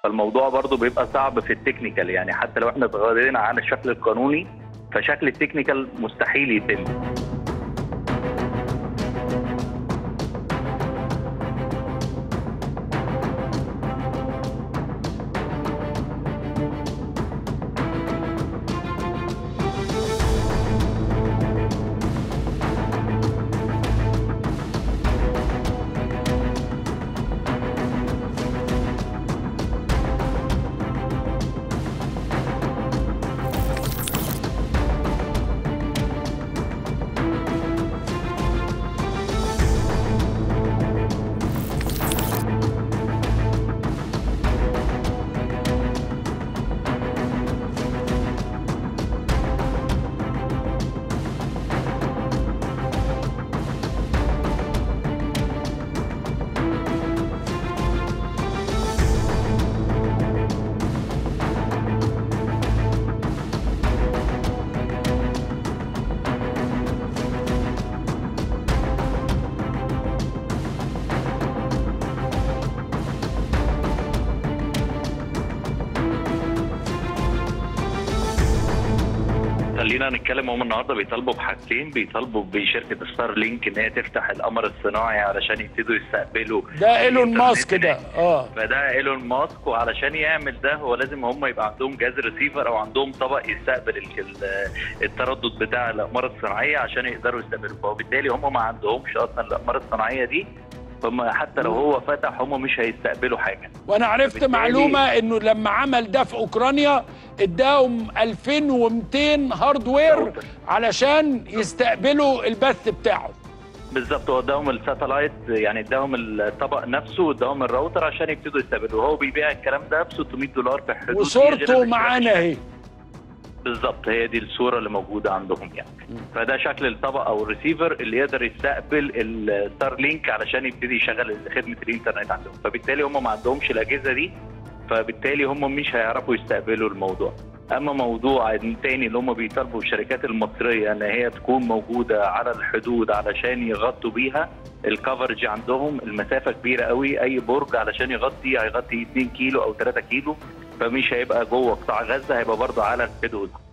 فالموضوع برضو بيبقى صعب في التكنيكال يعني حتى لو احنا اتغيرنا عن الشكل القانوني فشكل التكنيكال مستحيل يتم خلينا نتكلم هم النهارده بيطالبوا بحاجتين بيطالبوا بشركه ستار لينك ان هي تفتح القمر الصناعي علشان يبتدوا يستقبلوا ده ايلون الإنترنت ماسك ده هناك. اه فده ايلون ماسك وعلشان يعمل ده هو لازم هم يبقى عندهم جهاز ريسيفر او عندهم طبق يستقبل ال- ال- التردد بتاع الاقمار الصناعيه عشان يقدروا يستقبلوا فبالتالي هم ما عندهمش اصلا الاقمار الصناعيه دي هم حتى لو هو فتح هم مش هيستقبلوا حاجه وانا عرفت فبالتالي- معلومه انه لما عمل ده في اوكرانيا اداهم 2200 هاردوير راوتر. علشان يستقبلوا البث بتاعه بالظبط هو اداهم الساتلايت يعني اداهم الطبق نفسه واداهم الراوتر عشان يبتدوا يستقبلوا وهو بيبيع الكلام ده ب 600 دولار في حدود دي غير وصورته ال- معانا اهي بالظبط هي دي الصوره اللي موجوده عندهم يعني فده شكل الطبق او الريسيفر اللي يقدر يستقبل الستار لينك علشان يبتدي يشغل خدمه الانترنت عندهم فبالتالي هم ما عندهمش الاجهزه دي فبالتالي هم مش هيعرفوا يستقبلوا الموضوع اما موضوع تاني اللي هم بيطالبوا الشركات المصريه ان هي تكون موجوده على الحدود علشان يغطوا بيها الكفرج عندهم المسافه كبيره قوي اي برج علشان يغطي هيغطي 2 كيلو او 3 كيلو فمش هيبقى جوه قطاع غزه هيبقى برضه على الحدود